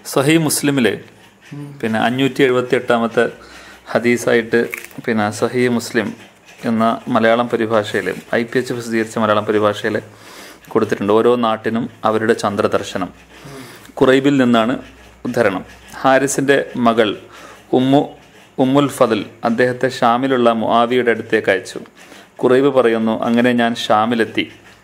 സഹി മുസ്ലിമില് പിന്നെ അഞ്ഞൂറ്റി എഴുപത്തി എട്ടാമത്തെ ഹദീസായിട്ട് പിന്നെ സഹി മുസ്ലിം എന്ന മലയാളം പരിഭാഷയിൽ ഐ പി എച്ച് പ്രസിദ്ധീകരിച്ച മലയാളം പരിഭാഷയിൽ കൊടുത്തിട്ടുണ്ട് ഓരോ നാട്ടിനും അവരുടെ ചന്ദ്രദർശനം കുറൈബിൽ നിന്നാണ് ഉദ്ധരണം ഹാരിസിന്റെ മകൾ ഉമ്മു ഉമ്മുൽ ഫദൽ അദ്ദേഹത്തെ ഷാമിലുള്ള മുആവിയുടെ അടുത്തേക്ക് അയച്ചു കുറൈബ് പറയുന്നു അങ്ങനെ ഞാൻ ഷാമിലെത്തി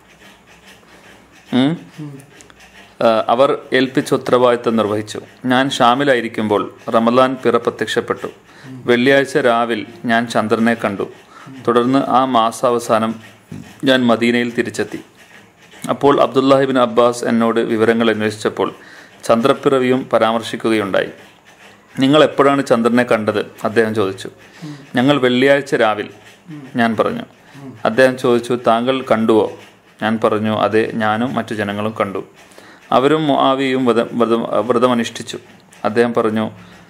ഉം. ആ, അവർ ഏൽപ്പിച്ച ഉത്തരവാദിത്തം നിർവഹിച്ചു ഞാൻ ഷാമിലായിരിക്കുമ്പോൾ റമലാൻ പിറ പ്രത്യക്ഷപ്പെട്ടു വെള്ളിയാഴ്ച രാവിൽ ഞാൻ ചന്ദ്രനെ കണ്ടു തുടർന്ന് ആ മാസാവസാനം ഞാൻ മദീനയിൽ തിരിച്ചെത്തി അപ്പോൾ അബ്ദുല്ലാഹിബിൻ അബ്ബാസ് എന്നോട് വിവരങ്ങൾ അന്വേഷിച്ചപ്പോൾ ചന്ദ്രപ്പിറവിയും പരാമർശിക്കുകയുണ്ടായി നിങ്ങൾ എപ്പോഴാണ് ചന്ദ്രനെ കണ്ടത് അദ്ദേഹം ചോദിച്ചു ഞങ്ങൾ വെള്ളിയാഴ്ച രാവിൽ ഞാൻ പറഞ്ഞു അദ്ദേഹം ചോദിച്ചു താങ്കൾ കണ്ടുവോ ഞാൻ പറഞ്ഞു അതെ ഞാനും മറ്റു ജനങ്ങളും കണ്ടു അവരും മുആവിയും വ്രതം വ്രതം വ്രതമനുഷ്ഠിച്ചു അദ്ദേഹം പറഞ്ഞു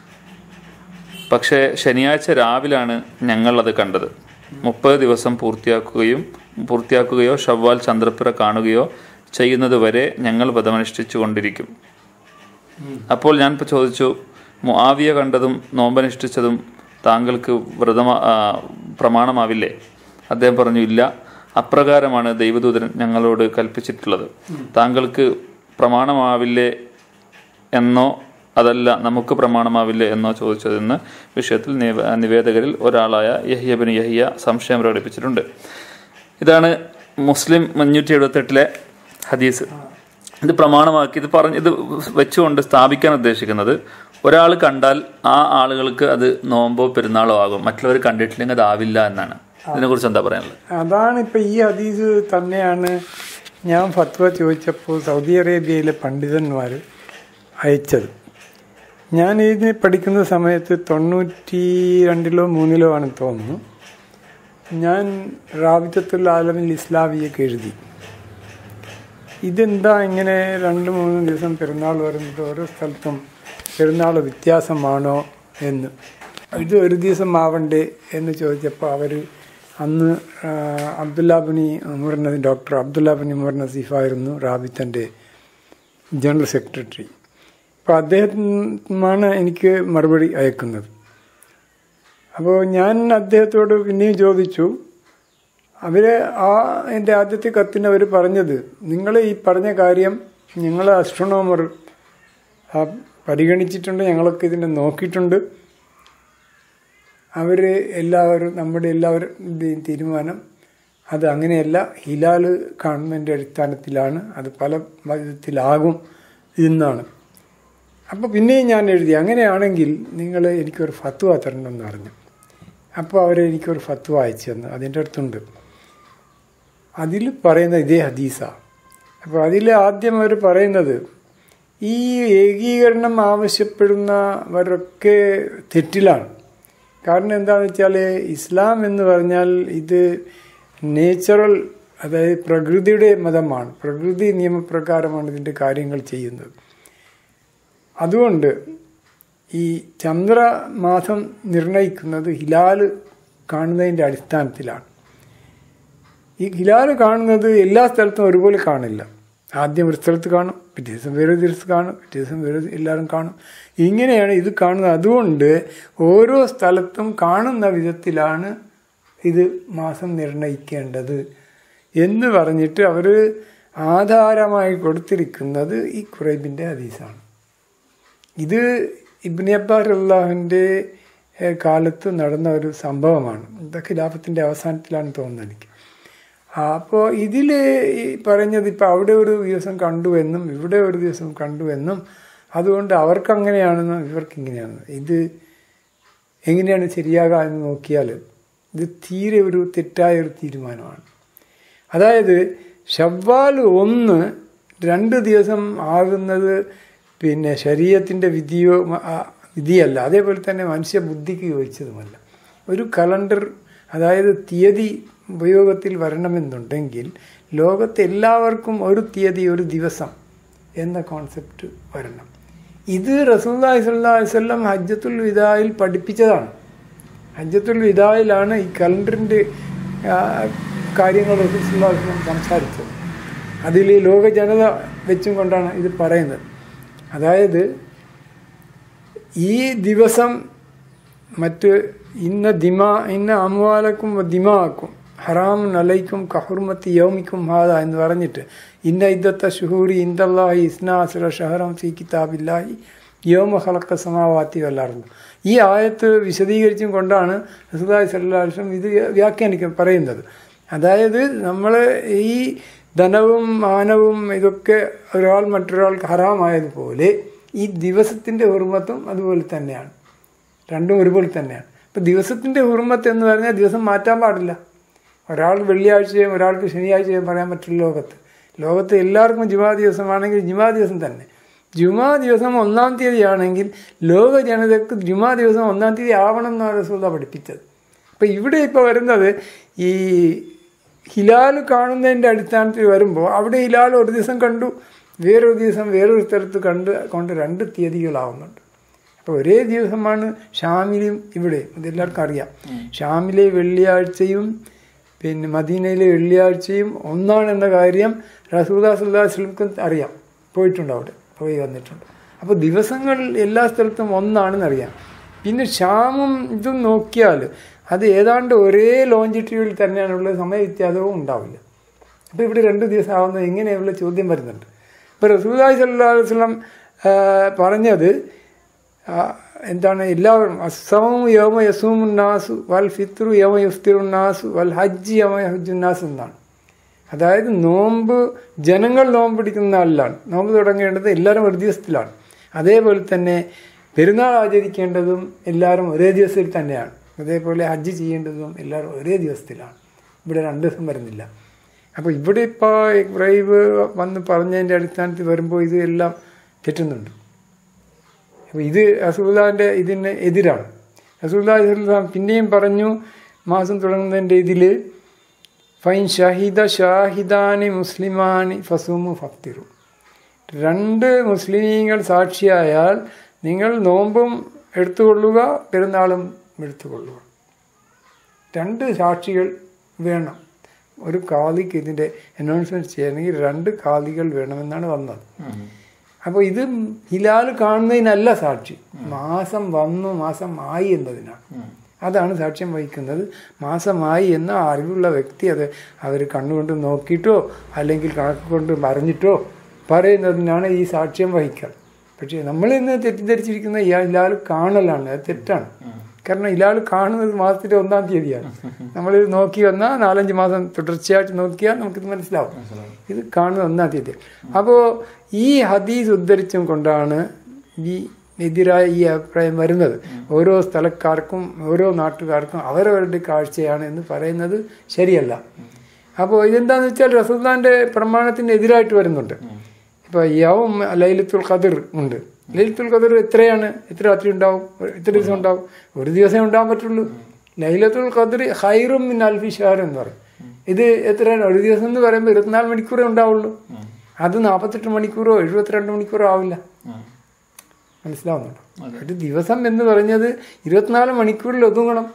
പക്ഷേ ശനിയാഴ്ച രാവിലാണ് ഞങ്ങൾ അത് കണ്ടത് മുപ്പത് ദിവസം പൂർത്തിയാക്കുകയും പൂർത്തിയാക്കുകയോ ഷവ്വാൽ ചന്ദ്രപ്പിറ കാണുകയോ ചെയ്യുന്നത് വരെ ഞങ്ങൾ വ്രതമനുഷ്ഠിച്ചു കൊണ്ടിരിക്കും അപ്പോൾ ഞാൻ ഇപ്പോൾ ചോദിച്ചു മുആവിയ കണ്ടതും നോമ്പനുഷ്ഠിച്ചതും താങ്കൾക്ക് വ്രതമ ആ, പ്രമാണമാവില്ലേ അദ്ദേഹം പറഞ്ഞു ഇല്ല അപ്രകാരമാണ് ദൈവദൂതൻ ഞങ്ങളോട് കൽപ്പിച്ചിട്ടുള്ളത് താങ്കൾക്ക് പ്രമാണമാവില്ലേ എന്നോ അതല്ല നമുക്ക് പ്രമാണമാവില്ലേ എന്നോ ചോദിച്ചതെന്ന് വിഷയത്തിൽ നിവ- നിവേദകരിൽ ഒരാളായ യഹിയബിൻ യഹിയ സംശയം പ്രകടിപ്പിച്ചിട്ടുണ്ട് ഇതാണ് മുസ്ലിം അഞ്ഞൂറ്റി എഴുപത്തെട്ടിലെ ഹദീസ് ഇത് പ്രമാണമാക്കി ഇത് പറഞ്ഞ് ഇത് വെച്ചുകൊണ്ട് സ്ഥാപിക്കാൻ ഉദ്ദേശിക്കുന്നത് ഒരാൾ കണ്ടാൽ ആ ആളുകൾക്ക് അത് നോമ്പോ പെരുന്നാളോ ആകും മറ്റുള്ളവർ കണ്ടിട്ടില്ലെങ്കിൽ അതാവില്ല എന്നാണ് ഇതിനെക്കുറിച്ച് എന്താ പറയാനുള്ളത് അതാണ് ഇപ്പൊ ഈ ഹദീസ് തന്നെയാണ് ഞാൻ ഫത്വ ചോദിച്ചപ്പോൾ സൗദി അറേബ്യയിലെ പണ്ഡിതന്മാർ അയച്ചത് ഞാൻ ഇതിന് പഠിക്കുന്ന സമയത്ത് തൊണ്ണൂറ്റി രണ്ടിലോ മൂന്നിലോ ആണ് തോന്നുന്നു ഞാൻ റാബിത്തത്തുൽ ആലമിൽ ഇസ്ലാമിയൊക്കെ എഴുതി ഇതെന്താ ഇങ്ങനെ രണ്ട് മൂന്ന് ദിവസം പെരുന്നാൾ വരുന്നത് ഓരോ സ്ഥലത്തും പെരുന്നാൾ വ്യത്യാസമാണോ എന്ന് ഇത് ഒരു ദിവസം ആവണ്ടേ എന്ന് ചോദിച്ചപ്പോൾ അവർ അന്ന് ആ, Abdullah bin Umar Naseef doctor Abdullah bin Umar നസീഫായിരുന്നു റാബിത്തൻ്റെ ജനറൽ സെക്രട്ടറി അപ്പോൾ അദ്ദേഹമാണ് എനിക്ക് മറുപടി അയക്കുന്നത് അപ്പോൾ ഞാൻ അദ്ദേഹത്തോട് പിന്നെയും ചോദിച്ചു അവര് ആ എൻ്റെ ആദ്യത്തെ കത്തിന് അവർ പറഞ്ഞത് നിങ്ങൾ ഈ പറഞ്ഞ കാര്യം ഞങ്ങൾ അസ്ട്രോണോമർ ആ, പരിഗണിച്ചിട്ടുണ്ട് ഞങ്ങളൊക്കെ ഇതിനെ നോക്കിയിട്ടുണ്ട് അവർ എല്ലാവരും നമ്മുടെ എല്ലാവരുടെയും തീരുമാനം അത് അങ്ങനെയല്ല ഹിലാൽ കാണുന്നതിൻ്റെ അടിസ്ഥാനത്തിലാണ് അത് പല വിധത്തിലാകും എന്നാണ് അപ്പോൾ പിന്നെയും ഞാൻ എഴുതി അങ്ങനെയാണെങ്കിൽ നിങ്ങൾ എനിക്കൊരു ഫത്വ തരണമെന്ന് പറഞ്ഞു അപ്പോൾ അവർ എനിക്കൊരു ഫത്വ അയച്ചു തന്നു അതിൻ്റെ അടുത്തുണ്ട് അതിൽ പറയുന്ന ഇതേ ഹദീസ അപ്പോൾ അതിൽ ആദ്യം അവർ പറയുന്നത് ഈ ഏകീകരണം ആവശ്യപ്പെടുന്നവരൊക്കെ തെറ്റിലാണ് കാരണം എന്താണെന്ന് വെച്ചാൽ ഇസ്ലാം എന്ന് പറഞ്ഞാൽ ഇത് നേച്ചുറൽ അതായത് പ്രകൃതിയുടെ മതമാണ് പ്രകൃതി നിയമപ്രകാരമാണ് ഇതിൻ്റെ കാര്യങ്ങൾ ചെയ്യുന്നത് അതുകൊണ്ട് ഈ ചന്ദ്രമാസം നിർണയിക്കുന്നത് ഹിലാല് കാണുന്നതിൻ്റെ അടിസ്ഥാനത്തിലാണ് ഈ ഹിലാല് കാണുന്നത് എല്ലാ സ്ഥലത്തും ഒരുപോലെ കാണില്ല ആദ്യം ഒരു സ്ഥലത്ത് കാണും പിറ്റേ ദിവസം വേറെ ദിവസം കാണും പിറ്റേ ദിവസം വേറെ എല്ലാവരും കാണും ഇങ്ങനെയാണ് ഇത് കാണുന്നത് അതുകൊണ്ട് ഓരോ സ്ഥലത്തും കാണുന്ന വിധത്തിലാണ് ഇത് മാസം നിർണയിക്കേണ്ടത് എന്ന് പറഞ്ഞിട്ട് അവർ ആധാരമായി കൊടുത്തിരിക്കുന്നത് ഈ ഖുറൈബിൻ്റെ ഹദീസാണ് ഇത് ഇബ്നി അബ്ബാർ അള്ളാഹുവിൻ്റെ കാലത്ത് നടന്ന ഒരു സംഭവമാണ് ഇത് ഖിലാഫത്തിൻ്റെ അവസാനത്തിലാണ് തോന്നുന്നത് എനിക്ക് അപ്പോൾ ഇതിൽ ഈ പറഞ്ഞത് ഇപ്പം അവിടെ ഒരു ദിവസം കണ്ടു എന്നും ഇവിടെ ഒരു ദിവസം കണ്ടു എന്നും അതുകൊണ്ട് അവർക്ക് അങ്ങനെയാണെന്നും ഇവർക്ക് ഇങ്ങനെയാണെന്നും ഇത് എങ്ങനെയാണ് ശരിയാകുക എന്ന് നോക്കിയാൽ ഇത് തീരെ ഒരു തെറ്റായ ഒരു തീരുമാനമാണ് അതായത് ഷവ്വാൽ ഒന്ന് രണ്ട് ദിവസം ആകുന്നത് പിന്നെ ശരീരത്തിൻ്റെ വിധിയോ ആ, വിധിയല്ല അതേപോലെ തന്നെ മനുഷ്യ ബുദ്ധിക്ക് യോജിച്ചതുമല്ല ഒരു കലണ്ടർ അതായത് തീയതി ഉപയോഗത്തിൽ വരണമെന്നുണ്ടെങ്കിൽ ലോകത്തെ എല്ലാവർക്കും ഒരു തീയതി ഒരു ദിവസം എന്ന കോൺസെപ്റ്റ് വരണം ഇത് റസൂല്ലാഹി സ്വല്ലല്ലാഹി അലൈഹി വസല്ലം ഹജ്ജത്തുൽ വിദായിൽ പഠിപ്പിച്ചതാണ് ഹജ്ജത്തുൽ വിദായിലാണ് ഈ കലണ്ടറിൻ്റെ കാര്യങ്ങൾ റസൂൽ സ്വല്ലല്ലാഹി അലൈഹി വസല്ലം സംസാരിച്ചത് അതിൽ ഈ ലോക ജനത വെച്ചും കൊണ്ടാണ് ഇത് പറയുന്നത് അതായത് ഈ ദിവസം മറ്റ് ഇന്ന ദിമാ ഇന്ന അമുവാലക്കും ദിമാക്കും ഹറാമുൻ അലൈക്കും കഹുർമത്തി യൗമിക്കും ഹാദ എന്ന് പറഞ്ഞിട്ട് ഇന്ന ഇദ്ദത്ത ഷുഹൂരി ഇന്ദല്ലാഹി ഇസ്നാസുര ഷഹറം ഫി കിതാബില്ലാഹി യോമ ഹലക്ക സമാവാത്തി വല്ലാറുണ്ട് ഈ ആയത്ത് വിശദീകരിച്ചും കൊണ്ടാണ് റസൂദായി സല്ലാസ്ലം ഇത് വ്യാഖ്യാനിക്കാൻ പറയുന്നത് അതായത് നമ്മൾ ഈ ധനവും മാനവും ഇതൊക്കെ ഒരാൾ മറ്റൊരാൾക്ക് ഹറാമായതുപോലെ ഈ ദിവസത്തിൻ്റെ ഹുർമത്തും അതുപോലെ തന്നെയാണ് രണ്ടും ഒരുപോലെ തന്നെയാണ് ഇപ്പം ദിവസത്തിൻ്റെ ഹുർമത്ത് എന്ന് പറഞ്ഞാൽ ദിവസം മാറ്റാൻ പാടില്ല ഒരാൾ വെള്ളിയാഴ്ചയും ഒരാൾക്ക് ശനിയാഴ്ചയും പറയാൻ പറ്റില്ല ലോകത്ത് ലോകത്ത് എല്ലാവർക്കും ജുമാ ദിവസമാണെങ്കിൽ ജുമാ ദിവസം തന്നെ ജുമാ ദിവസം ഒന്നാം തീയതി ആണെങ്കിൽ ലോക ജനതയ്ക്ക് ജുമാ ദിവസം ഒന്നാം തീയതി ആവണം എന്നാണ് റസൂല പഠിപ്പിച്ചത് അപ്പം ഇവിടെ ഇപ്പോൾ വരുന്നത് ഈ ഹിലാൽ കാണുന്നതിൻ്റെ അടിസ്ഥാനത്തിൽ വരുമ്പോൾ അവിടെ ഹിലാൽ ഒരു ദിവസം കണ്ടു വേറൊരു ദിവസം വേറൊരു സ്ഥലത്ത് കണ്ട് കൊണ്ട് രണ്ട് തീയതികളാവുന്നുണ്ട് അപ്പോൾ ഒരേ ദിവസമാണ് ഷാമിലും ഇവിടെ ഇതെല്ലാവർക്കും അറിയാം ഷാമിലെ വെള്ളിയാഴ്ചയും പിന്നെ മദീനയിലെ വെള്ളിയാഴ്ചയും ഒന്നാണെന്ന കാര്യം റസൂദാ സുല്ലാസ്ലംക്കും അറിയാം പോയിട്ടുണ്ട് അവിടെ പോയി വന്നിട്ടുണ്ട് അപ്പോൾ ദിവസങ്ങൾ എല്ലാ സ്ഥലത്തും ഒന്നാണെന്നറിയാം പിന്നെ ഷാമും ഇതും നോക്കിയാൽ അത് ഏതാണ്ട് ഒരേ ലോഞ്ചിറ്റ്യൂഡിൽ തന്നെയാണുള്ള സമയ വ്യത്യാസവും ഉണ്ടാവില്ല അപ്പോൾ ഇവിടെ രണ്ട് ദിവസം ആവുന്നത് എങ്ങനെയുള്ള ചോദ്യം വരുന്നുണ്ട് ഇപ്പോൾ റസൂദായി സല്ലാ വസ്ലം പറഞ്ഞത് എന്താണ് എല്ലാവരും അസവും യോമ യസൂമുന്നാസു വൽ ഫിത്രു യോമ യുഫ്തിറുന്നാസു വൽ ഹജ്ജ് യോമ ഹജ്ജുന്നാസ് എന്നാണ് അതായത് നോമ്പ് ജനങ്ങൾ നോമ്പ് പിടിക്കുന്ന ആളിലാണ് നോമ്പ് തുടങ്ങേണ്ടത് എല്ലാവരും ഒരു ദിവസത്തിലാണ് അതേപോലെ തന്നെ പെരുന്നാൾ ആചരിക്കേണ്ടതും എല്ലാവരും ഒരേ ദിവസത്തിൽ തന്നെയാണ് അതേപോലെ ഹജ്ജ് ചെയ്യേണ്ടതും എല്ലാവരും ഒരേ ദിവസത്തിലാണ് ഇവിടെ രണ്ട് ദിവസം വരുന്നില്ല അപ്പോൾ ഇവിടെ ഇപ്പോൾ ഇബ്രാഹിം വന്ന് പറഞ്ഞതിൻ്റെ അടിസ്ഥാനത്തിൽ വരുമ്പോൾ ഇത് എല്ലാം തെറ്റുന്നുണ്ട് അപ്പോൾ ഇത് റസൂല്ലാൻ്റെ ഇതിന് എതിരാണ് റസൂല്ലാ പിന്നെയും പറഞ്ഞു മാസം തുടങ്ങുന്നതിൻ്റെ ഇതിൽ ഫൈൻ ഷാഹിദ ഷാഹിദാനി മുസ്ലിമാനി ഫസൂമു ഫത്തിറു രണ്ട് മുസ്ലിമീങ്ങൾ സാക്ഷിയായാൽ നിങ്ങൾ നോമ്പും എടുത്തുകൊള്ളുക പെരുന്നാളും എടുത്തുകൊള്ളുക രണ്ട് സാക്ഷികൾ വേണം ഒരു കാലിക്ക് ഇതിൻ്റെ അനൗൺസ്മെൻറ്റ് ചെയ്യണമെങ്കിൽ രണ്ട് കാലികൾ വേണമെന്നാണ് വന്നത് അപ്പോൾ ഇത് ഹിലാൽ കാണുന്നതിനല്ല സാക്ഷി മാസം വന്നു മാസം ആയി എന്നതിനാണ് അതാണ് സാക്ഷ്യം വഹിക്കുന്നത് മാസമായി എന്ന അറിവുള്ള വ്യക്തി അത് അവർ കണ്ണുകൊണ്ട് നോക്കിയിട്ടോ അല്ലെങ്കിൽ കണക്ക് കൊണ്ട് പറഞ്ഞിട്ടോ പറയുന്നതിനാണ് ഈ സാക്ഷ്യം വഹിക്കുക പക്ഷേ നമ്മൾ ഇന്ന് തെറ്റിദ്ധരിച്ചിരിക്കുന്ന ഇയാൾ കാണലാണ് അത് തെറ്റാണ് കാരണം ഇയാൾ കാണുന്നത് മാസത്തിൻ്റെ ഒന്നാം തീയതിയാണ് നമ്മൾ നോക്കി വന്നാൽ നാലഞ്ച് മാസം തുടർച്ചയായിട്ട് നോക്കിയാൽ നമുക്കിത് മനസ്സിലാവും ഇത് കാണുന്നത് ഒന്നാം തീയതി അപ്പോൾ ഈ ഹദീസ് ഉദ്ധരിച്ചും കൊണ്ടാണ് ഈ എതിരായ ഈ അഭിപ്രായം വരുന്നത് ഓരോ സ്ഥലക്കാർക്കും ഓരോ നാട്ടുകാർക്കും അവരവരുടെ കാഴ്ചയാണ് എന്ന് പറയുന്നത് ശരിയല്ല അപ്പോൾ ഇതെന്താണെന്ന് വെച്ചാൽ റസൂല്ലാന്റെ പ്രമാണത്തിന് എതിരായിട്ട് വരുന്നുണ്ട് ഇപ്പോൾ യവും ലൈലത്തുൽ ഖദർ ഉണ്ട് ലൈലത്തുൽ ഖദർ എത്രയാണ് എത്ര രാത്രി ഉണ്ടാവും എത്ര ദിവസം ഉണ്ടാവും ഒരു ദിവസമേ ഉണ്ടാകാൻ പറ്റുള്ളൂ ലൈലത്തുൽ ഖദർ ഹൈറും മിൻ അൽഫി ഷഹർ എന്ന് പറയും ഇത് എത്രയാണ് ഒരു ദിവസം എന്ന് പറയുമ്പോൾ ഇരുപത്തിനാല് മണിക്കൂറേ ഉണ്ടാവുള്ളൂ അത് നാൽപ്പത്തെട്ട് മണിക്കൂറോ എഴുപത്തിരണ്ട് മണിക്കൂറോ ആവില്ല മനസ്സിലാവുന്നുണ്ടോ ഒരു ദിവസം എന്ന് പറഞ്ഞത് ഇരുപത്തിനാല് മണിക്കൂറിൽ ഒതുങ്ങണം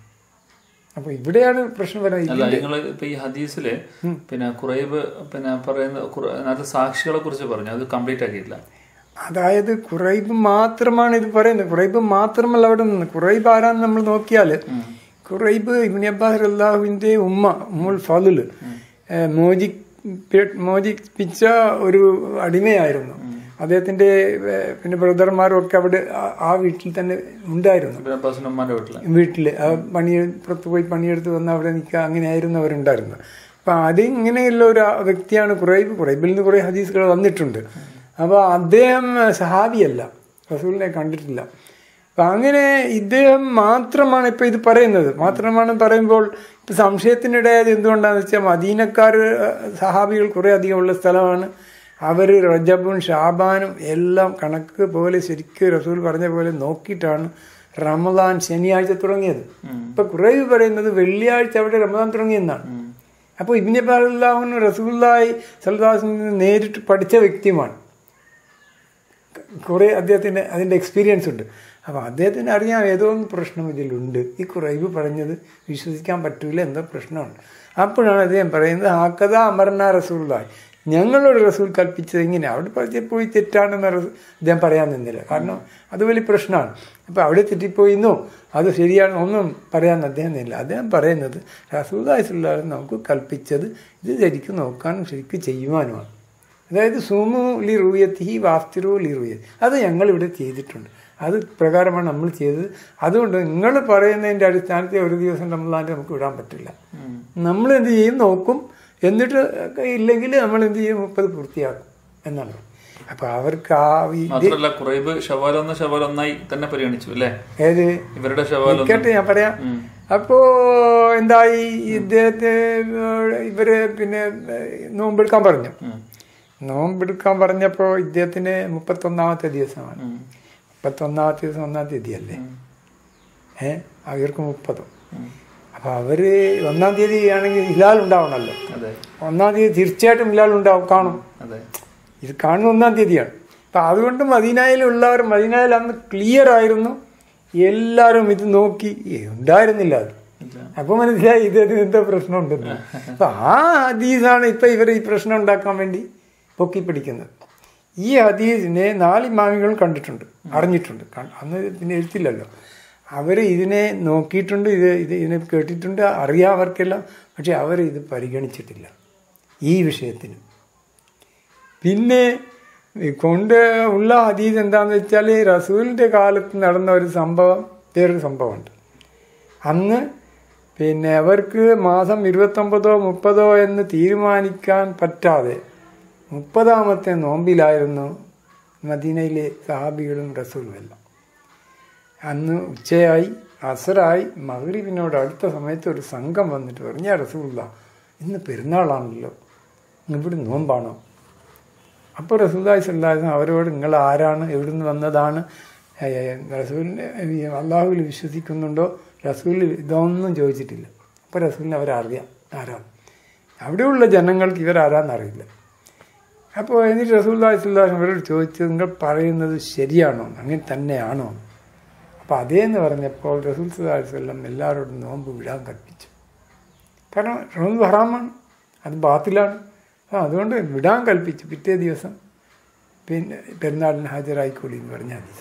അപ്പൊ ഇവിടെയാണ് പ്രശ്നം വരുന്നത് അല്ല നിങ്ങൾ ഇപ്പൊ ഈ ഹദീസില് പിന്നെ കുറേബ് പിന്നെ പറയുന്ന കുറ- അതിനകത്ത് സാക്ഷികളെ കുറിച്ച് പറഞ്ഞു അത് കംപ്ലീറ്റ് ആക്കിയില്ല അതായത് കുറൈബ് മാത്രമാണ് ഇത് പറയുന്നത് കുറൈബ് മാത്രമല്ല അവിടെ നിന്ന് കുറൈബ് ആരാന്ന് നമ്മൾ നോക്കിയാൽ കുറൈബ് ഇബ്നി അബ്ബാസ് അള്ളാഹുവിന്റെ ഉമ്മ ഉമ്മുൽ ഫലുല് മോജി മോചിപ്പിച്ച ഒരു അടിമയായിരുന്നു അദ്ദേഹത്തിന്റെ ഏഹ്, പിന്നെ ബ്രദർമാരും ഒക്കെ അവിടെ ആ- ആ വീട്ടിൽ തന്നെ ഉണ്ടായിരുന്നു പിന്നെ അബ്ബാസിന്റെ ഉമ്മാന്റെ വീട്ടില് വീട്ടിൽ ആ പണി പുറത്ത് പോയി പണിയെടുത്ത് വന്ന് അവിടെ നിൽക്കുക അങ്ങനെയായിരുന്നു അവരുണ്ടായിരുന്നത് അപ്പൊ അത് ഇങ്ങനെയുള്ള ഒരു വ്യക്തിയാണ് കുറൈബ് കുറൈബിൽ നിന്ന് കുറെ ഹദീസുകൾ വന്നിട്ടുണ്ട് അപ്പോൾ അദ്ദേഹം സഹാബിയല്ല റസൂലിനെ കണ്ടിട്ടില്ല അപ്പൊ അങ്ങനെ ഇദ്ദേഹം മാത്രമാണ് ഇപ്പൊ ഇത് പറയുന്നത് മാത്രമാണ് പറയുമ്പോൾ ഇപ്പൊ സംശയത്തിനിടയായത് എന്തുകൊണ്ടാന്ന് വെച്ചാൽ മദീനക്കാർ സഹാബികൾ കുറെ അധികമുള്ള സ്ഥലമാണ് അവർ റജബും ഷാബാനും എല്ലാം കണക്ക് പോലെ ശരിക്കും റസൂൽ പറഞ്ഞ പോലെ നോക്കിയിട്ടാണ് റമദാൻ ശനിയാഴ്ച തുടങ്ങിയത് ഇപ്പൊ കുറേ പറയുന്നത് വെള്ളിയാഴ്ച അവിടെ റമദാൻ തുടങ്ങിയെന്നാണ് അപ്പോൾ ഇബിനെ അള്ളാഹുന് റസൂല്ലായി സൽദാസിന് നേരിട്ട് പഠിച്ച വ്യക്തിയുമാണ് കുറെ അദ്ദേഹത്തിന് അതിന്റെ എക്സ്പീരിയൻസ് ഉണ്ട് അപ്പൊ അദ്ദേഹത്തിന് അറിയാം ഏതോ ഒന്ന് പ്രശ്നം ഇതിലുണ്ട് ഈ കുറൈബ് പറഞ്ഞത് വിശ്വസിക്കാൻ പറ്റൂല എന്തോ പ്രശ്നമുണ്ട് അപ്പോഴാണ് അദ്ദേഹം പറയുന്നത് ആക്കഥ അമർന റസൂള്ളായി ഞങ്ങളോട് റസൂൽ കൽപ്പിച്ചത് ഇങ്ങനെ അവിടെ പറഞ്ഞ പോയി തെറ്റാണെന്ന് റസൂ- അദ്ദേഹം പറയാൻ നിന്നില്ല കാരണം അത് വലിയ പ്രശ്നമാണ് അപ്പൊ അവിടെ തെറ്റിപ്പോയിന്നോ അത് ശരിയാണ് ഒന്നും പറയാൻ അദ്ദേഹം നിന്നില്ല അദ്ദേഹം പറയുന്നത് റസൂലായിട്ടുള്ള നമുക്ക് കൽപ്പിച്ചത് ഇത് ശരിക്കും നോക്കാനും ശരിക്കും ചെയ്യുവാനുമാണ് അതായത് സുമു ലി റൂയത്തി വാസ്തിറു ലി റൂയത്തി അത് ഞങ്ങൾ ഇവിടെ ചെയ്തിട്ടുണ്ട് അത് പ്രകാരമാണ് നമ്മൾ ചെയ്തത് അതുകൊണ്ട് നിങ്ങൾ പറയുന്നതിന്റെ അടിസ്ഥാനത്തിൽ ഒരു ദിവസം റമദാനിൽ നമുക്ക് വിടാൻ പറ്റില്ല നമ്മൾ എന്ത് ചെയ്യും നോക്കും എന്നിട്ട് ഇല്ലെങ്കിൽ നമ്മൾ എന്ത് ചെയ്യും മുപ്പത് പൂർത്തിയാക്കും എന്നാണ് അപ്പൊ അവർക്ക് ആ ഈ- മാത്രല്ല കുറേബ് ഷവാലൊന്ന് ഷവാലൊന്നായി തന്നെ പരിഗണിച്ചു അല്ലേ ഏത് ഇവരുടെ ഷവാലൊന്ന് കേട്ടെ ഞാൻ പറയാം അപ്പോ എന്തായി ഇദ്ദേഹത്തെ ഇവര് പിന്നെ നോമ്പെടുക്കാൻ പറഞ്ഞു നോമ്പെടുക്കാൻ പറഞ്ഞപ്പോ ഇദ്ദേഹത്തിന് മുപ്പത്തൊന്നാമത്തെ ദിവസമാണ് മുപ്പത്തൊന്നാമത്തെ ദിവസം ഒന്നാം തീയതി അല്ലേ ഏ അവർക്ക് മുപ്പതും അപ്പൊ അവര് ഒന്നാം തീയതി ആണെങ്കിൽ ഹിലാൽ ഉണ്ടാവണമല്ലോ അതെ ഒന്നാം തീയതി തീർച്ചയായിട്ടും ഹിലാൽ ഉണ്ടാവും കാണും അതെ ഇത് കാണുന്ന ഒന്നാം തീയതിയാണ് അപ്പൊ അതുകൊണ്ട് മദീനായിലുള്ളവർ മദീനായിൽ അന്ന് ക്ലിയർ ആയിരുന്നു എല്ലാവരും ഇത് നോക്കി ഏ, ഉണ്ടായിരുന്നില്ല അത് അപ്പൊ മനസ്സിലായി ഇദ്ദേഹത്തിന് എന്താ പ്രശ്നമുണ്ടെന്ന് അപ്പൊ ആ ഹദീസാണ് ഇപ്പൊ ഇവർ ഈ പ്രശ്നം ഉണ്ടാക്കാൻ വേണ്ടി പൊക്കി പിടിക്കുന്നത് ഈ ഹദീസിനെ നാല് ഇമാമികളും കണ്ടിട്ടുണ്ട് അറിഞ്ഞിട്ടുണ്ട് ക- അന്ന് പിന്നെ എഴുത്തില്ലല്ലോ അവർ ഇതിനെ നോക്കിയിട്ടുണ്ട് ഇത് ഇത് ഇതിനെ കേട്ടിട്ടുണ്ട് അറിയാം അവർക്കെല്ലാം പക്ഷെ അവർ ഇത് പരിഗണിച്ചിട്ടില്ല ഈ വിഷയത്തിന് പിന്നെ ഈ കൊണ്ട് ഉള്ള ഹദീസ് എന്താന്ന് വെച്ചാൽ റസൂലിന്റെ കാലത്ത് നടന്ന ഒരു സംഭവം വേറൊരു സംഭവമുണ്ട് അന്ന് പിന്നെ അവർക്ക് മാസം ഇരുപത്തൊമ്പതോ മുപ്പതോ എന്ന് തീരുമാനിക്കാൻ പറ്റാതെ മുപ്പതാമത്തെ നോമ്പിലായിരുന്നു മദീനയിലെ സഹാബികളും റസൂലും എല്ലാം അന്ന് ഉച്ചയായി അസറായി മഗ്രിബിനോട് അടുത്ത സമയത്ത് ഒരു സംഘം വന്നിട്ട് പറഞ്ഞു "യാ റസൂല്ല ഇന്ന് പെരുന്നാളാണല്ലോ ഇവിടെ നോമ്പാണോ അപ്പോൾ റസൂല്ലായി സല്ലാസ് അവരോട് നിങ്ങൾ ആരാണ് എവിടുന്ന് വന്നതാണ് റസൂലിനെ അള്ളാഹുവിൽ വിശ്വസിക്കുന്നുണ്ടോ റസൂൽ ഇതൊന്നും ചോദിച്ചിട്ടില്ല അപ്പോൾ റസൂലിനെ അവരറിയാം ആരാണ് അവിടെയുള്ള ജനങ്ങൾക്ക് ഇവരാരാന്നറിയില്ല അപ്പോൾ എന്നിട്ട് റസൂല്ലായി സല്ലാസ് അവരോട് ചോദിച്ചത് നിങ്ങൾ പറയുന്നത് ശരിയാണോ അങ്ങനെ തന്നെയാണോ അപ്പോൾ അതേന്ന് പറഞ്ഞപ്പോൾ റസൂൽ സല്ലാഹു വല്ലം എല്ലാവരോടും നോമ്പ് വിടാൻ കൽപ്പിച്ചു കാരണം നോമ്പ് ഹറാമാണ് അത് ബാത്തിലാണ് ആ അതുകൊണ്ട് വിടാൻ കൽപ്പിച്ചു പിറ്റേ ദിവസം പിന്നെ പെരുന്നാളിന് ഹാജരായിക്കോളി എന്ന് പറഞ്ഞ ഹദീസ്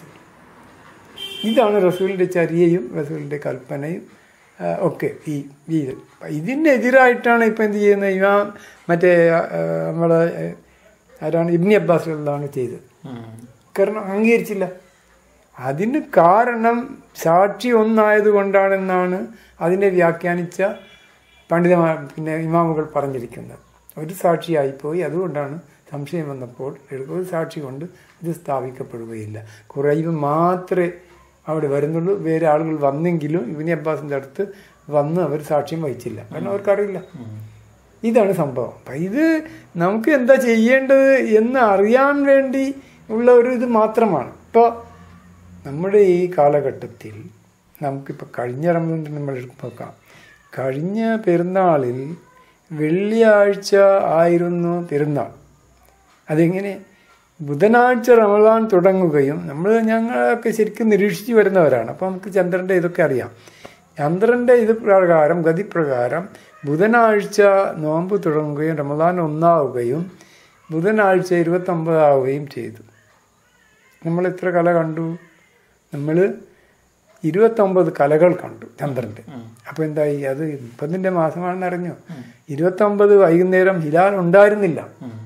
ഇതാണ് റസൂലിൻ്റെ ചര്യയും റസൂലിൻ്റെ കൽപ്പനയും ആ, ഒക്കെ ഈ ഈ ഇത് ഇതിനെതിരായിട്ടാണ് ഇപ്പം എന്ത് ചെയ്യുന്നത് ഇമാം മറ്റേ ആ, നമ്മളെ ആ, ആരാണ് ഇബ്നി അബ്ബാസ് ആണ് ചെയ്തത് കാരണം അംഗീകരിച്ചില്ല അതിന് കാരണം സാക്ഷി ഒന്നായതുകൊണ്ടാണെന്നാണ് അതിനെ വ്യാഖ്യാനിച്ച പണ്ഡിതമാർ പിന്നെ ഇമാമുകൾ പറഞ്ഞിരിക്കുന്നത് ഒരു സാക്ഷിയായിപ്പോയി അതുകൊണ്ടാണ് സംശയം വന്നപ്പോൾ ഒരു സാക്ഷി കൊണ്ട് ഇത് സ്ഥാപിക്കപ്പെടുകയില്ല കുറൈവ് മാത്രമേ അവിടെ വരുന്നുള്ളൂ വേറെ ആളുകൾ വന്നെങ്കിലും ഇബിനി അബ്ബാസിന്റെ അടുത്ത് വന്ന് അവർ സാക്ഷ്യം വഹിച്ചില്ല കാരണം അവർക്കറിയില്ല ഇതാണ് സംഭവം അപ്പം ഇത് നമുക്ക് എന്താ ചെയ്യേണ്ടത് എന്ന് അറിയാൻ വേണ്ടി ഉള്ള ഒരു ഇത് മാത്രമാണ് ഇപ്പോൾ നമ്മുടെ ഈ കാലഘട്ടത്തിൽ നമുക്കിപ്പോൾ കഴിഞ്ഞ റമദാൻ നമ്മൾ എടുത്ത് നോക്കാം കഴിഞ്ഞ പെരുന്നാളിൽ വെള്ളിയാഴ്ച ആയിരുന്നു പെരുന്നാൾ അതെങ്ങനെ ബുധനാഴ്ച റമദാൻ തുടങ്ങുകയും നമ്മൾ ഞങ്ങളൊക്കെ ശരിക്കും നിരീക്ഷിച്ചു വരുന്നവരാണ് അപ്പോൾ നമുക്ക് ചന്ദ്രൻ്റെ ഇതൊക്കെ അറിയാം ചന്ദ്രൻ്റെ ഇത് പ്രകാരം ഗതിപ്രകാരം ബുധനാഴ്ച നോമ്പ് തുടങ്ങുകയും റമദാൻ ഒന്നാവുകയും ബുധനാഴ്ച ഇരുപത്തൊമ്പതാവുകയും ചെയ്തു നമ്മൾ എത്ര കല കണ്ടു നമ്മൾ ഇരുപത്തൊമ്പത് കലകൾ കണ്ടു ചന്ദ്രന്റെ അപ്പൊ എന്തായി അത് മുപ്പതിന്റെ മാസമാണെന്ന് അറിഞ്ഞു ഇരുപത്തൊമ്പത് വൈകുന്നേരം ഹിലാൽ ഉണ്ടായിരുന്നില്ല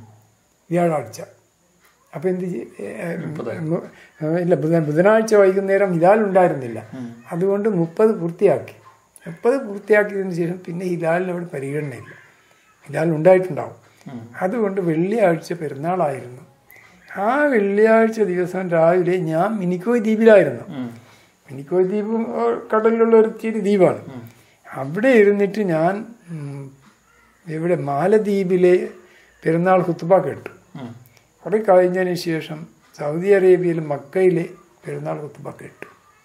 വ്യാഴാഴ്ച അപ്പൊ എന്ത് ചെയ്യ- ഏ, മു- ഇല്ല ബുധ- ബുധനാഴ്ച വൈകുന്നേരം ഹിലാൽ ഉണ്ടായിരുന്നില്ല അതുകൊണ്ട് മുപ്പത് പൂർത്തിയാക്കി മുപ്പത് പൂർത്തിയാക്കിയതിനു ശേഷം പിന്നെ ഹിലാലിന് അവിടെ പരിഗണനയില്ല ഹിലാൽ ഉണ്ടായിട്ടുണ്ടാവും അതുകൊണ്ട് വെള്ളിയാഴ്ച പെരുന്നാളായിരുന്നു ആ വെള്ളിയാഴ്ച ദിവസം രാവിലെ ഞാൻ മിനിക്കോയ് ദ്വീപിലായിരുന്നു മിനിക്കോയ് ദ്വീപ് കടലിലുള്ള ഒരു ചെറിയ ദ്വീപാണ് അവിടെ ഇരുന്നിട്ട് ഞാൻ ഉം, ഇവിടെ മാലദ്വീപിലെ പെരുന്നാൾ കുത്തുബ കേട്ടു അവിടെ കഴിഞ്ഞതിന് ശേഷം സൗദി അറേബ്യയിൽ മക്കയിലെ പെരുന്നാൾ കുത്തുബ കേട്ടു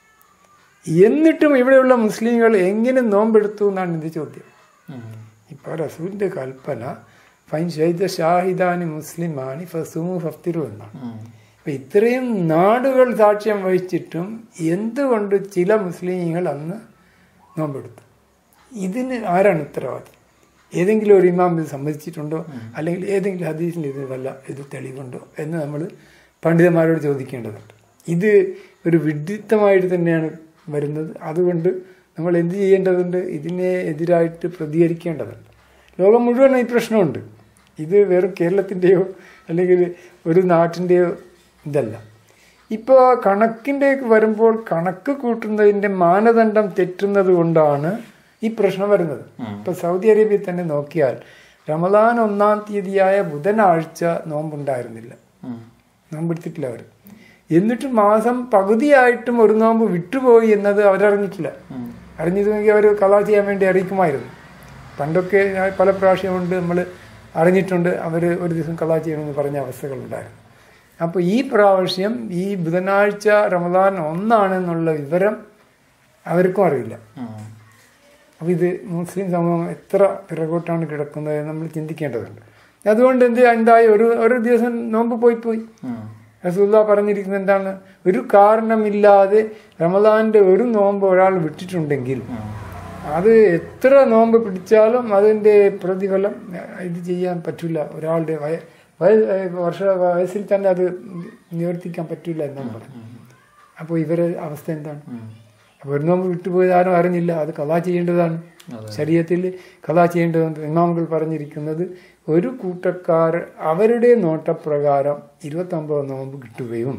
എന്നിട്ടും ഇവിടെയുള്ള മുസ്ലിങ്ങൾ എങ്ങനെ നോമ്പെടുത്തു എന്നാണ് എന്റെ ചോദ്യം ഇപ്പൊ റസൂലിന്റെ കൽപ്പന ഫൈൻ ഷൈദ ഷാഹിദാനി മുസ്ലിമാനി ഫസുമു ഫഫ്തിരു എന്നാണ് അപ്പൊ ഇത്രയും നാടുകൾ സാക്ഷ്യം വഹിച്ചിട്ടും എന്തുകൊണ്ട് ചില മുസ്ലിങ്ങൾ അന്ന് നോമ്പെടുത്തു ഇതിന് ആരാണ് ഉത്തരവാദി ഏതെങ്കിലും ഒരു ഇമാം ഇത് സമ്മതിച്ചിട്ടുണ്ടോ അല്ലെങ്കിൽ ഏതെങ്കിലും ഹദീസിൽ ഇത് വല്ല ഇത് തെളിവുണ്ടോ എന്ന് നമ്മൾ പണ്ഡിതന്മാരോട് ചോദിക്കേണ്ടതുണ്ട് ഇത് ഒരു വിഡിത്തമായിട്ട് തന്നെയാണ് വരുന്നത് അതുകൊണ്ട് നമ്മൾ എന്ത് ചെയ്യേണ്ടതുണ്ട് ഇതിനെ എതിരായിട്ട് പ്രതികരിക്കേണ്ടതുണ്ട് ലോകം മുഴുവൻ ഈ പ്രശ്നമുണ്ട് ഇത് വെറും കേരളത്തിൻ്റെയോ അല്ലെങ്കിൽ ഒരു നാട്ടിൻ്റെയോ ഇതല്ല ഇപ്പോൾ കണക്കിൻ്റെക്ക് വരുമ്പോൾ കണക്ക് കൂട്ടുന്നതിൻ്റെ മാനദണ്ഡം തെറ്റുന്നത് കൊണ്ടാണ് ഈ പ്രശ്നം വരുന്നത് ഇപ്പൊ സൗദി അറേബ്യയിൽ തന്നെ നോക്കിയാൽ റമദാൻ ഒന്നാം തീയതിയായ ബുധനാഴ്ച നോമ്പുണ്ടായിരുന്നില്ല നോമ്പെടുത്തിട്ടില്ല അവർ എന്നിട്ട് മാസം പകുതിയായിട്ടും ഒരു നോമ്പ് വിട്ടുപോയി എന്നത് അവരറിഞ്ഞിട്ടില്ല അറിഞ്ഞിരുന്നെങ്കിൽ അവർ കലാ ചെയ്യാൻ വേണ്ടി അറിയിക്കുമായിരുന്നു പണ്ടൊക്കെ ഞാൻ പല പ്രാവശ്യമുണ്ട് നമ്മൾ അറിഞ്ഞിട്ടുണ്ട് അവർ ഒരു ദിവസം കലാ ചെയ്യണമെന്ന് പറഞ്ഞ അവസ്ഥകളുണ്ടായിരുന്നു അപ്പോൾ ഈ പ്രാവശ്യം ഈ ബുധനാഴ്ച റമദാൻ ഒന്നാണെന്നുള്ള വിവരം അവർക്കും അറിയില്ല അപ്പോൾ ഇത് മുസ്ലിം സമൂഹം എത്ര പിറകോട്ടാണ് കിടക്കുന്നത് എന്ന് നമ്മൾ ചിന്തിക്കേണ്ടതുണ്ട് അതുകൊണ്ട് എന്ത് എന്തായി ഒരു ഒരു ദിവസം നോമ്പ് പോയി പോയി റസൂല്ല പറഞ്ഞിരിക്കുന്നത് എന്താണ് ഒരു കാരണമില്ലാതെ റമദാന്റെ ഒരു നോമ്പ് ഒരാൾ വിട്ടിട്ടുണ്ടെങ്കിൽ അത് എത്ര നോമ്പ് പിടിച്ചാലും അതിന്റെ പ്രതിഫലം ഇത് ചെയ്യാൻ പറ്റില്ല ഒരാളുടെ വയ വയ- വർഷ വയസ്സിൽ തന്നെ അത് നിവർത്തിക്കാൻ പറ്റില്ല എന്നാണ് പറഞ്ഞത് അപ്പോൾ ഇവരെ അവസ്ഥ എന്താണ് അപ്പോൾ ഒരു നോമ്പ് വിട്ടുപോയത് ആരും അറിഞ്ഞില്ല അത് കഥാ ചെയ്യേണ്ടതാണ് ശരീരത്തിൽ കഥാ ചെയ്യേണ്ടതുണ്ട് ഇമാമുകൾ പറഞ്ഞിരിക്കുന്നത് ഒരു കൂട്ടക്കാർ അവരുടെ നോട്ടപ്രകാരം ഇരുപത്തൊമ്പത് നോമ്പ് കിട്ടുകയും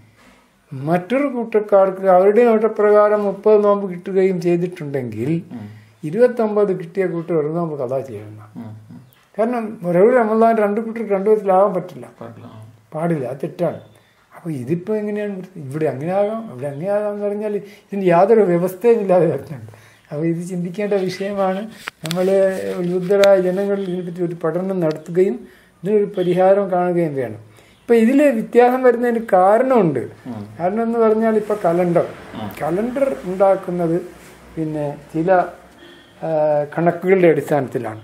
മറ്റൊരു കൂട്ടക്കാർക്ക് അവരുടെ നോട്ടപ്രകാരം മുപ്പത് നോമ്പ് കിട്ടുകയും ചെയ്തിട്ടുണ്ടെങ്കിൽ ഇരുപത്തൊമ്പത് കിട്ടിയ കൂട്ടർ ഒരു നോമ്പ് കഥാ ചെയ്യണം കാരണം ഒരു റമദാൻ രണ്ട് കൂട്ടർ രണ്ടു വിധത്തിലാവാൻ പറ്റില്ല പാടില്ല അത് തെറ്റാണ് അപ്പോൾ ഇതിപ്പോൾ എങ്ങനെയാണ് വൃത്തി? ഇവിടെ അങ്ങനെ ആകാം ഇവിടെ അങ്ങനെ ആകാം എന്ന് പറഞ്ഞാൽ ഇതിന് യാതൊരു വ്യവസ്ഥയും ഇല്ലാതെ വരുന്നുണ്ട് അപ്പോൾ ഇത് ചിന്തിക്കേണ്ട വിഷയമാണ് നമ്മൾ ഉത്ബുദ്ധരായ ജനങ്ങളിൽ ഇതിനെപ്പറ്റി ഒരു പഠനം നടത്തുകയും ഇതിനൊരു പരിഹാരം കാണുകയും വേണം ഇപ്പം ഇതിൽ വ്യത്യാസം വരുന്നതിന് കാരണമുണ്ട് കാരണം എന്ന് പറഞ്ഞാൽ ഇപ്പം കലണ്ടർ കലണ്ടർ ഉണ്ടാക്കുന്നത് പിന്നെ ചില ആ, കണക്കുകളുടെ അടിസ്ഥാനത്തിലാണ്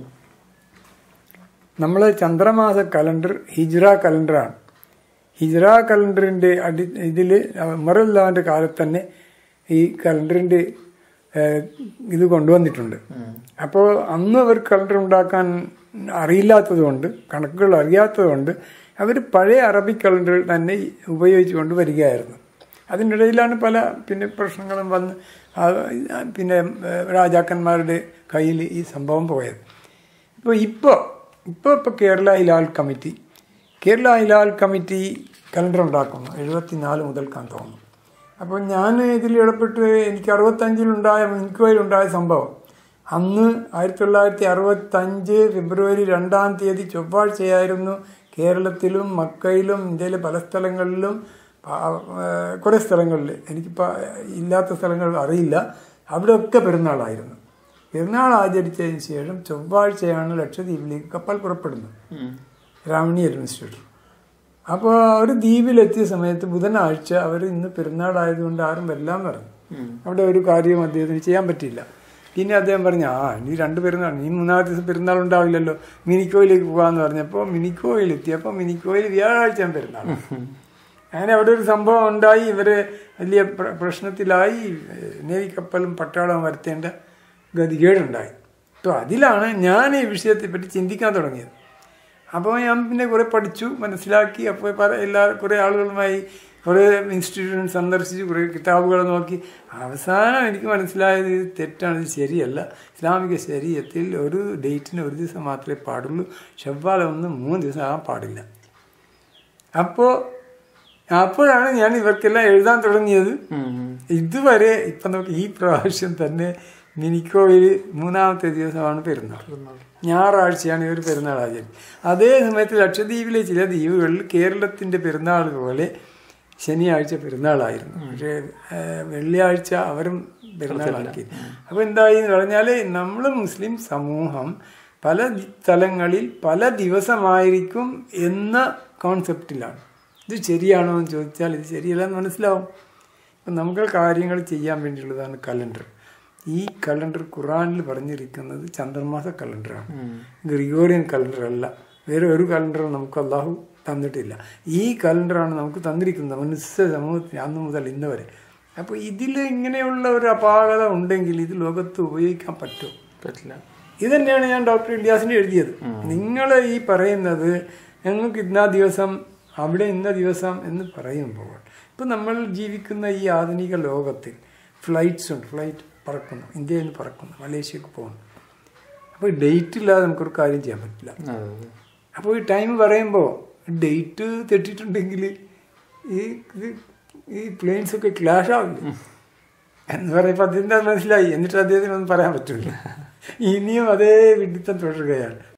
നമ്മൾ ചന്ദ്രമാസ കലണ്ടർ ഹിജ്റ കലണ്ടറാണ് ഹിജ്റ കലണ്ടറിന്റെ അടി ഇതിൽ ഉമറുല്ലാന്റെ കാലത്ത് തന്നെ ഈ കലണ്ടറിന്റെ ഏഹ്, ഇത് കൊണ്ടുവന്നിട്ടുണ്ട് അപ്പോൾ അന്ന് അവർ കലണ്ടർ ഉണ്ടാക്കാൻ അറിയില്ലാത്തതുകൊണ്ട് കണക്കുകൾ അറിയാത്തതുകൊണ്ട് അവർ പഴയ അറബിക് കലണ്ടർ തന്നെ ഉപയോഗിച്ചുകൊണ്ട് വരികയായിരുന്നു അതിനിടയിലാണ് പല പിന്നെ പ്രശ്നങ്ങളും വന്ന് ആ, പിന്നെ ഏഹ്, രാജാക്കന്മാരുടെ കയ്യിൽ ഈ സംഭവം പോയത് ഇപ്പോൾ ഇപ്പോൾ ഇപ്പോൾ ഇപ്പോൾ Kerala Hilal committee Kerala Hilal committee calendar ഉണ്ടാക്കുന്നു എഴുപത്തിനാല് മുതൽക്കാൻ തോന്നുന്നു അപ്പോൾ ഞാൻ ഇതിൽ ഇടപെട്ട് എനിക്ക് അറുപത്തഞ്ചിലുണ്ടായ ഇൻക്വയറിലുണ്ടായ സംഭവം അന്ന് ആയിരത്തി തൊള്ളായിരത്തി അറുപത്തഞ്ച് ഫെബ്രുവരി രണ്ടാം തീയതി ചൊവ്വാഴ്ചയായിരുന്നു കേരളത്തിലും മക്കയിലും ഇന്ത്യയിലെ പല സ്ഥലങ്ങളിലും പ- ഏഹ് കുറേ സ്ഥലങ്ങളിൽ എനിക്കിപ്പോൾ ഇല്ലാത്ത സ്ഥലങ്ങൾ അറിയില്ല അവിടെയൊക്കെ പെരുന്നാളായിരുന്നു പെരുന്നാൾ ആചരിച്ചതിന് ശേഷം ചൊവ്വാഴ്ചയാണ് ലക്ഷദ്വീപിലേക്ക് കപ്പൽ പുറപ്പെടുന്നത് രാമണി അഡ്മിനിസ്ട്രേറ്റർ അപ്പോൾ അവർ ദ്വീപിലെത്തിയ സമയത്ത് ബുധനാഴ്ച അവർ ഇന്ന് പെരുന്നാളായതുകൊണ്ട് ആരും വരില്ല എന്ന് പറഞ്ഞു അവിടെ ഒരു കാര്യവും അദ്ദേഹത്തിന് ചെയ്യാൻ പറ്റിയില്ല പിന്നെ അദ്ദേഹം പറഞ്ഞു ആ ഇനി രണ്ട് പെരുന്നാൾ ഇനി മൂന്നാമത്തെ ദിവസം പെരുന്നാൾ ഉണ്ടാവില്ലല്ലോ മിനിക്കോയിലേക്ക് പോകാമെന്ന് പറഞ്ഞപ്പോൾ മിനിക്കോയിൽ എത്തിയപ്പോൾ മിനിക്കോയിൽ വ്യാഴാഴ്ച പെരുന്നാൾ അങ്ങനെ അവിടെ ഒരു സംഭവം ഉണ്ടായി ഇവര് വലിയ പ്ര- പ്രശ്നത്തിലായി ഏഹ് നേവി കപ്പലും പട്ടാളവും വരുത്തേണ്ട ഗതികേടുണ്ടായി അപ്പോൾ അതിലാണ് ഞാൻ ഈ വിഷയത്തെപ്പറ്റി ചിന്തിക്കാൻ തുടങ്ങിയത് അപ്പോൾ ഞാൻ പിന്നെ കുറെ പഠിച്ചു മനസ്സിലാക്കി അപ്പോൾ പല എല്ലാ കുറേ ആളുകളുമായി കുറേ ഇൻസ്റ്റിറ്റ്യൂഷൻ സന്ദർശിച്ചു കുറേ കിതാബുകൾ നോക്കി അവസാനം എനിക്ക് മനസ്സിലായത് ഇത് തെറ്റാണ് ഇത് ശരിയല്ല ഇസ്ലാമിക ശരീരത്തിൽ ഒരു ഡേറ്റിന് ഒരു ദിവസം മാത്രമേ പാടുള്ളൂ ഷവ്വാൽ ഒന്ന് മൂന്ന് ദിവസം ആകാൻ പാടില്ല അപ്പോൾ അപ്പോഴാണ് ഞാൻ ഇവർക്കെല്ലാം എഴുതാൻ തുടങ്ങിയത് ഇതുവരെ ഇപ്പൊ നമുക്ക് ഈ പ്രാവശ്യം തന്നെ മിനിക്കോയിൽ മൂന്നാമത്തെ ദിവസമാണ് പെരുന്നാൾ ഞായറാഴ്ചയാണ് ഇവർ പെരുന്നാൾ ആചരിക്കുന്നത് അതേ സമയത്ത് ലക്ഷദ്വീപിലെ ചില ദ്വീപുകളിൽ കേരളത്തിന്റെ പെരുന്നാൾ പോലെ ശനിയാഴ്ച പെരുന്നാളായിരുന്നു പക്ഷേ ഏഹ്, വെള്ളിയാഴ്ച അവരും പെരുന്നാളാക്കി അപ്പൊ എന്തായി എന്ന് പറഞ്ഞാല് നമ്മൾ മുസ്ലിം സമൂഹം പല ദി- സ്ഥലങ്ങളിൽ പല ദിവസമായിരിക്കും എന്ന കോൺസെപ്റ്റിലാണ് ഇത് ശരിയാണോ എന്ന് ചോദിച്ചാൽ ഇത് ശരിയല്ല എന്ന് മനസ്സിലാവും അപ്പം നമുക്ക് കാര്യങ്ങൾ ചെയ്യാൻ വേണ്ടിയുള്ളതാണ് കലണ്ടർ ഈ കലണ്ടർ ഖുറാനിൽ പറഞ്ഞിരിക്കുന്നത് ചന്ദ്രമാസ കലണ്ടറാണ് ഗ്രിഗോറിയൻ കലണ്ടർ അല്ല വേറെ ഒരു കലണ്ടറും നമുക്ക് അള്ളാഹു തന്നിട്ടില്ല ഈ കലണ്ടറാണ് നമുക്ക് തന്നിരിക്കുന്നത് മനുഷ്യ സമൂഹത്തിന് അന്ന് മുതൽ ഇന്ന് വരെ അപ്പോൾ ഇതിൽ ഇങ്ങനെയുള്ള ഒരു അപാകത ഉണ്ടെങ്കിൽ ഇത് ലോകത്ത് ഉപയോഗിക്കാൻ പറ്റുമോ പറ്റില്ല ഇത് തന്നെയാണ് ഞാൻ ഡോക്ടർ ഇലിയാസിന് എഴുതിയത് നിങ്ങൾ ഈ പറയുന്നത് ഞങ്ങൾക്ക് ഇന്ന ദിവസം അവിടെ ഇന്ന ദിവസം എന്ന് പറയുമ്പോൾ ഇപ്പം നമ്മൾ ജീവിക്കുന്ന ഈ ആധുനിക ലോകത്തിൽ ഫ്ലൈറ്റ്സ് ഉണ്ട് ഫ്ലൈറ്റ് പറക്കുന്നു ഇന്ത്യയിൽ നിന്ന് പറക്കുന്നു മലേഷ്യക്ക് പോകുന്നു അപ്പോൾ ഡേറ്റ് ഇല്ലാതെ നമുക്കൊരു കാര്യം ചെയ്യാൻ പറ്റില്ല അപ്പോൾ ഈ ടൈം പറയുമ്പോൾ ഡേറ്റ് തെറ്റിട്ടുണ്ടെങ്കിൽ ഈ ഇത് ഈ പ്ലെയിൻസ് ഒക്കെ ക്ലാഷ് ആവില്ല എന്ന് പറയുമ്പോൾ അദ്ദേഹത്തിന് അത് മനസ്സിലായി എന്നിട്ട് അദ്ദേഹത്തിനൊന്നും പറയാൻ പറ്റില്ല ഇനിയും അതേ വിഡിത്തം തുടരുകയാണ്